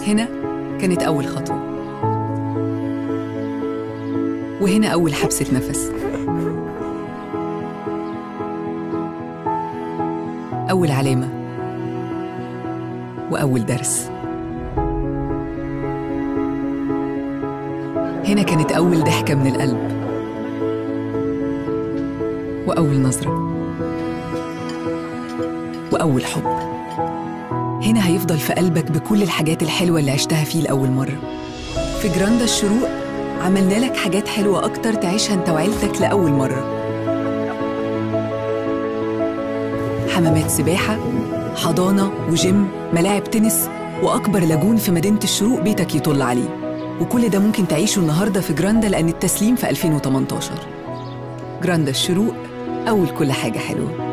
هنا كانت أول خطوة وهنا أول حبسة نفس أول علامة وأول درس هنا كانت أول ضحكة من القلب وأول نظرة وأول حب هنا هيفضل في قلبك بكل الحاجات الحلوة اللي عشتها فيه لأول مرة في جراندا الشروق عملنا لك حاجات حلوة أكتر تعيشها أنت وعيلتك لأول مرة حمامات سباحة حضانة وجيم ملاعب تنس وأكبر لاجون في مدينة الشروق بيتك يطل عليه وكل ده ممكن تعيشه النهاردة في جراندا لأن التسليم في 2018 جراندا الشروق أول كل حاجة حلوة